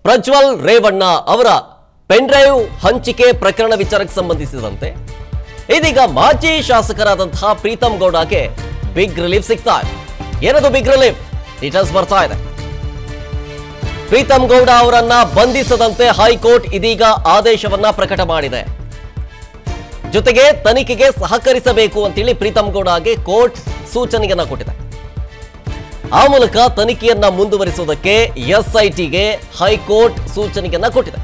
ಪ್ರಜ್ವಲ್ ರೇವಣ್ಣ ಅವರ ಪೆನ್ಡ್ರೈವ್ ಹಂಚಿಕೆ ಪ್ರಕರಣ ವಿಚಾರಕ್ಕೆ ಸಂಬಂಧಿಸಿದಂತೆ ಇದೀಗ ಮಾಜಿ ಶಾಸಕರಾದಂತಹ ಪ್ರೀತಮ್ ಗೌಡಗೆ ಬಿಗ್ ರಿಲೀಫ್ ಸಿಗ್ತಾ ಇದೆ ಏನದು ಬಿಗ್ ರಿಲೀಫ್ ಡೀಟೇಲ್ಸ್ ಬರ್ತಾ ಇದೆ ಪ್ರೀತಮ್ ಗೌಡ ಅವರನ್ನ ಬಂಧಿಸದಂತೆ ಹೈಕೋರ್ಟ್ ಇದೀಗ ಆದೇಶವನ್ನ ಪ್ರಕಟ ಮಾಡಿದೆ ಜೊತೆಗೆ ತನಿಖೆಗೆ ಸಹಕರಿಸಬೇಕು ಅಂತೇಳಿ ಪ್ರೀತಮ್ ಗೌಡಗೆ ಕೋರ್ಟ್ ಸೂಚನೆಯನ್ನ ಕೊಟ್ಟಿದೆ ಆ ಮೂಲಕ ತನಿಖೆಯನ್ನ ಮುಂದುವರಿಸುವುದಕ್ಕೆ ಎಸ್ಐಟಿಗೆ ಹೈಕೋರ್ಟ್ ಸೂಚನೆಯನ್ನ ಕೊಟ್ಟಿದೆ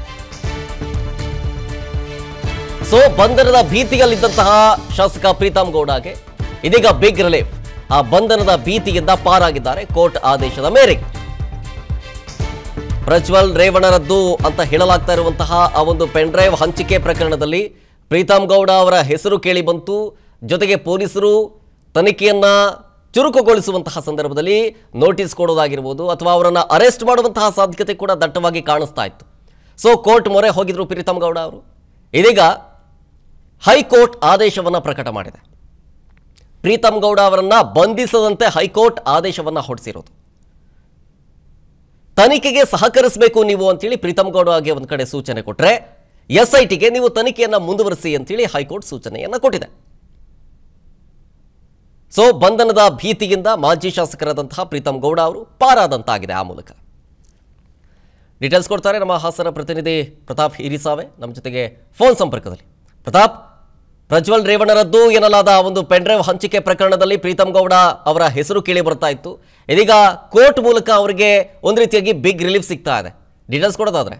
ಸೊ ಬಂಧನದ ಭೀತಿಯಲ್ಲಿದ್ದಂತಹ ಶಾಸಕ ಪ್ರೀತಮ್ ಗೌಡಗೆ ಇದೀಗ ಬಿಗ್ ರಿಲೀಫ್ ಆ ಬಂಧನದ ಭೀತಿಯಿಂದ ಪಾರಾಗಿದ್ದಾರೆ ಕೋರ್ಟ್ ಆದೇಶದ ಮೇರೆಗೆ ಪ್ರಜ್ವಲ್ ರೇವಣರದ್ದು ಅಂತ ಹೇಳಲಾಗ್ತಾ ಇರುವಂತಹ ಆ ಒಂದು ಪೆನ್ಡ್ರೈವ್ ಹಂಚಿಕೆ ಪ್ರಕರಣದಲ್ಲಿ ಪ್ರೀತಮ್ ಗೌಡ ಅವರ ಹೆಸರು ಕೇಳಿ ಬಂತು ಜೊತೆಗೆ ಪೊಲೀಸರು ತನಿಖೆಯನ್ನ ಚುರುಕುಗೊಳಿಸುವಂತಹ ಸಂದರ್ಭದಲ್ಲಿ ನೋಟಿಸ್ ಕೊಡೋದಾಗಿರ್ಬೋದು ಅಥವಾ ಅವರನ್ನ ಅರೆಸ್ಟ್ ಮಾಡುವಂತಹ ಸಾಧ್ಯತೆ ಕೂಡ ದಟ್ಟವಾಗಿ ಕಾಣಿಸ್ತಾ ಇತ್ತು ಸೊ ಕೋರ್ಟ್ ಮೊರೆ ಹೋಗಿದ್ರು ಪ್ರೀತಮ್ ಗೌಡ ಅವರು ಇದೀಗ ಹೈಕೋರ್ಟ್ ಆದೇಶವನ್ನ ಪ್ರಕಟ ಮಾಡಿದೆ ಪ್ರೀತಮ್ ಗೌಡ ಅವರನ್ನ ಬಂಧಿಸದಂತೆ ಹೈಕೋರ್ಟ್ ಆದೇಶವನ್ನ ಹೊರಡಿಸಿರೋದು ತನಿಖೆಗೆ ಸಹಕರಿಸಬೇಕು ನೀವು ಅಂತೇಳಿ ಪ್ರೀತಮ್ ಗೌಡಗೆ ಒಂದು ಕಡೆ ಸೂಚನೆ ಕೊಟ್ಟರೆ ಎಸ್ ಐ ಟಿಗೆ ನೀವು ತನಿಖೆಯನ್ನ ಮುಂದುವರಿಸಿ ಅಂತೇಳಿ ಹೈಕೋರ್ಟ್ ಸೂಚನೆಯನ್ನ ಕೊಟ್ಟಿದೆ ಸೊ ಬಂಧನದ ಭೀತಿಯಿಂದ ಮಾಜಿ ಶಾಸಕರಾದಂತಹ ಪ್ರೀತಮ್ ಗೌಡ ಅವರು ಪಾರಾದಂತಾಗಿದೆ ಆ ಮೂಲಕ ಡೀಟೇಲ್ಸ್ ಕೊಡ್ತಾರೆ ನಮ್ಮ ಹಾಸನ ಪ್ರತಿನಿಧಿ ಪ್ರತಾಪ್ ಹಿರಿಸಾವೆ ನಮ್ಮ ಜೊತೆಗೆ ಫೋನ್ ಸಂಪರ್ಕದಲ್ಲಿ ಪ್ರತಾಪ್ ಪ್ರಜ್ವಲ್ ರೇವಣ್ಣರದ್ದು ಎನ್ನಲಾದ ಒಂದು ಪೆನ್ಡ್ರೈವ್ ಹಂಚಿಕೆ ಪ್ರಕರಣದಲ್ಲಿ ಪ್ರೀತಮ್ ಗೌಡ ಅವರ ಹೆಸರು ಕೇಳಿ ಬರ್ತಾ ಇತ್ತು ಇದೀಗ ಕೋರ್ಟ್ ಮೂಲಕ ಅವರಿಗೆ ಒಂದು ರೀತಿಯಾಗಿ ಬಿಗ್ ರಿಲೀಫ್ ಸಿಗ್ತಾ ಇದೆ ಡೀಟೇಲ್ಸ್ ಕೊಡೋದಾದ್ರೆ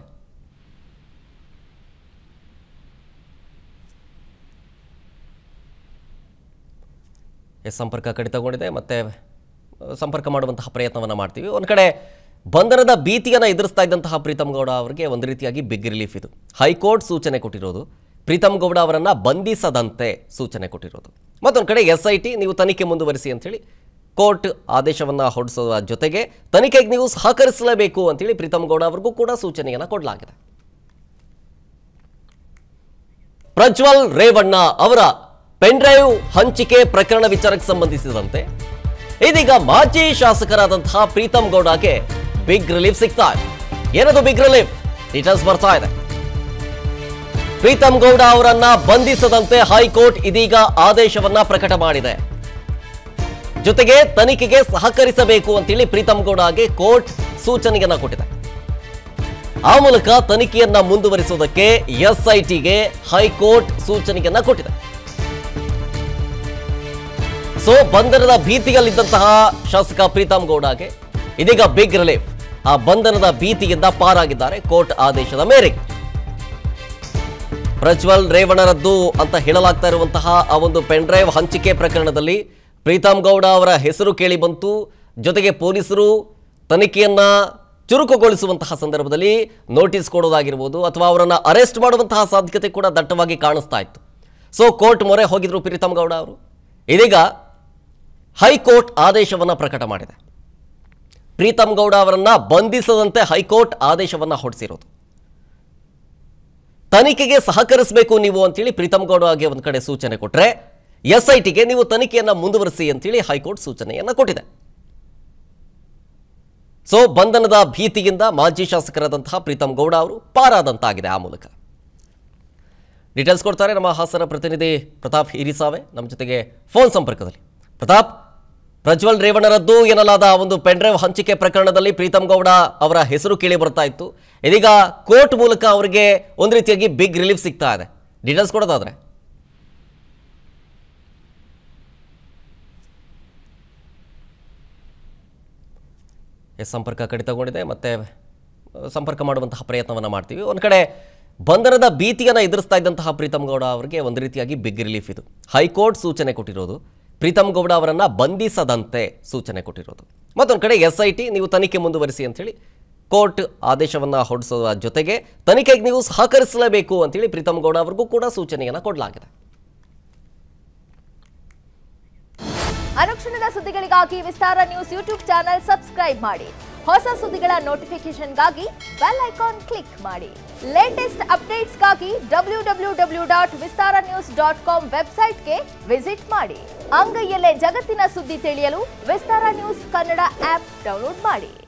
ಎಸ್ ಸಂಪರ್ಕ ಕಡಿತಗೊಂಡಿದೆ ಮತ್ತೆ ಆ, ಸಂಪರ್ಕ ಮಾಡುವಂತಹ ಪ್ರಯತ್ನವನ್ನು ಮಾಡ್ತೀವಿ ಒಂದು ಕಡೆ ಬಂಧನದ ಭೀತಿಯನ್ನು ಎದುರಿಸ್ತಾ ಇದ್ದಂತಹ ಪ್ರೀತಮ್ ಗೌಡ ಅವರಿಗೆ ಒಂದು ರೀತಿಯಾಗಿ ಬಿಗ್ ರಿಲೀಫ್ ಇದು ಹೈಕೋರ್ಟ್ ಸೂಚನೆ ಕೊಟ್ಟಿರೋದು ಪ್ರೀತಮ್ ಗೌಡ ಅವರನ್ನ ಬಂಧಿಸದಂತೆ ಸೂಚನೆ ಕೊಟ್ಟಿರೋದು ಮತ್ತೊಂದು ಕಡೆ ಎಸ್ ಐ ಟಿ ನೀವು ತನಿಖೆ ಮುಂದುವರಿಸಿ ಅಂತೇಳಿ ಕೋರ್ಟ್ ಆದೇಶವನ್ನ ಹೊರಡಿಸುವ ಜೊತೆಗೆ ತನಿಖೆಗೆ ನೀವು ಸಹಕರಿಸಲೇಬೇಕು ಅಂತೇಳಿ ಪ್ರೀತಮ್ ಗೌಡ ಅವರಿಗೂ ಕೂಡ ಸೂಚನೆಯನ್ನು ಕೊಡಲಾಗಿದೆ ಪ್ರಜ್ವಲ್ ರೇವಣ್ಣ ಅವರ ಪೆನ್ಡ್ರೈವ್ ಹಂಚಿಕೆ ಪ್ರಕರಣ ವಿಚಾರಕ್ಕೆ ಸಂಬಂಧಿಸಿದಂತೆ ಇದೀಗ ಮಾಜಿ ಶಾಸಕರಾದಂತಹ ಪ್ರೀತಮ್ ಗೌಡಗೆ ಬಿಗ್ ರಿಲೀಫ್ ಸಿಗ್ತಾ ಇದೆ ಏನದು ಬಿಗ್ ರಿಲೀಫ್ ಡೀಟೇಲ್ಸ್ ಬರ್ತಾ ಇದೆ ಪ್ರೀತಮ್ ಗೌಡ ಅವರನ್ನ ಬಂಧಿಸದಂತೆ ಹೈಕೋರ್ಟ್ ಇದೀಗ ಆದೇಶವನ್ನ ಪ್ರಕಟ ಮಾಡಿದೆ ಜೊತೆಗೆ ತನಿಖೆಗೆ ಸಹಕರಿಸಬೇಕು ಅಂತೇಳಿ ಪ್ರೀತಮ್ ಗೌಡಗೆ ಕೋರ್ಟ್ ಸೂಚನೆಯನ್ನ ಕೊಟ್ಟಿದೆ ಆ ಮೂಲಕ ತನಿಖೆಯನ್ನ ಮುಂದುವರಿಸುವುದಕ್ಕೆ ಎಸ್ಐಟಿಗೆ ಹೈಕೋರ್ಟ್ ಸೂಚನೆಯನ್ನ ಕೊಟ್ಟಿದೆ ಸೊ ಬಂಧನದ ಭೀತಿಯಲ್ಲಿದ್ದಂತಹ ಶಾಸಕ ಪ್ರೀತಮ್ ಗೌಡಗೆ ಇದೀಗ ಬಿಗ್ ರಿಲೀಫ್ ಆ ಬಂಧನದ ಭೀತಿಯಿಂದ ಪಾರಾಗಿದ್ದಾರೆ ಕೋರ್ಟ್ ಆದೇಶದ ಮೇರೆಗೆ ಪ್ರಜ್ವಲ್ ರೇವಣ್ಣರದ್ದು ಅಂತ ಹೇಳಲಾಗ್ತಾ ಇರುವಂತಹ ಆ ಒಂದು ಪೆನ್ಡ್ರೈವ್ ಹಂಚಿಕೆ ಪ್ರಕರಣದಲ್ಲಿ ಪ್ರೀತಮ್ ಗೌಡ ಅವರ ಹೆಸರು ಕೇಳಿ ಬಂತು ಜೊತೆಗೆ ಪೊಲೀಸರು ತನಿಖೆಯನ್ನ ಚುರುಕುಗೊಳಿಸುವಂತಹ ಸಂದರ್ಭದಲ್ಲಿ ನೋಟಿಸ್ ಕೊಡೋದಾಗಿರ್ಬೋದು ಅಥವಾ ಅವರನ್ನ ಅರೆಸ್ಟ್ ಮಾಡುವಂತಹ ಸಾಧ್ಯತೆ ಕೂಡ ದಟ್ಟವಾಗಿ ಕಾಣಿಸ್ತಾ ಇತ್ತು ಸೊ ಕೋರ್ಟ್ ಮೊರೆ ಹೋಗಿದ್ರು ಪ್ರೀತಮ್ ಗೌಡ ಅವರು ಇದೀಗ ಹೈಕೋರ್ಟ್ ಆದೇಶವನ್ನ ಪ್ರಕಟ ಮಾಡಿದೆ ಪ್ರೀತಮ್ ಗೌಡ ಅವರನ್ನ ಬಂಧಿಸದಂತೆ ಹೈಕೋರ್ಟ್ ಆದೇಶವನ್ನ ಹೊರಡಿಸಿರೋದು ತನಿಖೆಗೆ ಸಹಕರಿಸಬೇಕು ನೀವು ಅಂತೇಳಿ ಪ್ರೀತಮ್ ಗೌಡಗೆ ಒಂದು ಕಡೆ ಸೂಚನೆ ಕೊಟ್ಟರೆ ಎಸ್ ಐ ಟಿಗೆ ನೀವು ತನಿಖೆಯನ್ನ ಮುಂದುವರಿಸಿ ಅಂತೇಳಿ ಹೈಕೋರ್ಟ್ ಸೂಚನೆಯನ್ನ ಕೊಟ್ಟಿದೆ ಸೊ ಬಂಧನದ ಭೀತಿಯಿಂದ ಮಾಜಿ ಶಾಸಕರಾದಂತಹ ಪ್ರೀತಮ್ ಗೌಡ ಅವರು ಪಾರಾದಂತಾಗಿದೆ ಆ ಮೂಲಕ ಡೀಟೇಲ್ಸ್ ಕೊಡ್ತಾರೆ ನಮ್ಮ ಹಾಸನ ಪ್ರತಿನಿಧಿ ಪ್ರತಾಪ್ ಹಿರಿಸಾವೆ ನಮ್ಮ ಜೊತೆಗೆ ಫೋನ್ ಸಂಪರ್ಕದಲ್ಲಿ ಪ್ರತಾಪ್ ಪ್ರಜ್ವಲ್ ರೇವಣ್ಣರದ್ದು ಎನ್ನಲಾದ ಆ ಒಂದು ಪೆನ್ಡ್ರೈವ್ ಹಂಚಿಕೆ ಪ್ರಕರಣದಲ್ಲಿ ಪ್ರೀತಮ್ ಗೌಡ ಅವರ ಹೆಸರು ಕೇಳಿ ಬರ್ತಾ ಇತ್ತು ಇದೀಗ ಕೋರ್ಟ್ ಮೂಲಕ ಅವರಿಗೆ ಒಂದು ರೀತಿಯಾಗಿ ಬಿಗ್ ರಿಲೀಫ್ ಸಿಗ್ತಾ ಇದೆ ಡೀಟೇಲ್ಸ್ ಕೊಡೋದಾದ್ರೆ ಎಸ್ ಸಂಪರ್ಕ ಕಡಿತಗೊಂಡಿದೆ ಮತ್ತೆ ಆ, ಸಂಪರ್ಕ ಮಾಡುವಂತಹ ಪ್ರಯತ್ನವನ್ನು ಮಾಡ್ತೀವಿ ಒಂದು ಕಡೆ ಬಂಧನದ ಭೀತಿಯನ್ನು ಎದುರಿಸ್ತಾ ಇದ್ದಂತಹ ಪ್ರೀತಮ್ ಗೌಡ ಅವರಿಗೆ ಒಂದು ರೀತಿಯಾಗಿ ಬಿಗ್ ರಿಲೀಫ್ ಇದು ಹೈಕೋರ್ಟ್ ಸೂಚನೆ ಕೊಟ್ಟಿರೋದು ಪ್ರೀತಮ್ ಗೌಡ ಅವರನ್ನ ಬಂಧಿಸದಂತೆ ಸೂಚನೆ ಕೊಟ್ಟಿರೋದು ಮತ್ತೊಂದು ಕಡೆ ಎಸ್ ಐ ಟಿ ನೀವು ತನಿಖೆ ಮುಂದುವರಿಸಿ ಅಂತೇಳಿ ಕೋರ್ಟ್ ಆದೇಶವನ್ನ ಹೊರಡಿಸುವ ಜೊತೆಗೆ ತನಿಖೆಗೆ ನೀವು ಸಹಕರಿಸಲೇಬೇಕು ಅಂತೇಳಿ ಪ್ರೀತಮ್ ಗೌಡ ಅವರಿಗೂ ಕೂಡ ಸೂಚನೆಯನ್ನು ಕೊಡಲಾಗಿದೆ ಅನುಕ್ಷಣದ ಸುದ್ದಿಗಳಿಗಾಗಿ Vistara news YouTube channel subscribe ಮಾಡಿ ಹೊಸ ಸುದ್ದಿಗಳ ನೋಟಿಫಿಕೇಶನ್ಗಾಗಿ ಬೆಲ್ ಐಕಾನ್ ಕ್ಲಿಕ್ ಮಾಡಿ ಲೇಟೆಸ್ಟ್ ಅಪ್ಡೇಟ್ಸ್ಗಾಗಿ W W W dot Vistara news dot com ವೆಬ್ಸೈಟ್ಗೆ ವಿಸಿಟ್ ಮಾಡಿ ಅಂಗೈಯಲ್ಲೇ ಜಗತ್ತಿನ ಸುದ್ದಿ ತಿಳಿಯಲು Vistara news Kannada app download ಮಾಡಿ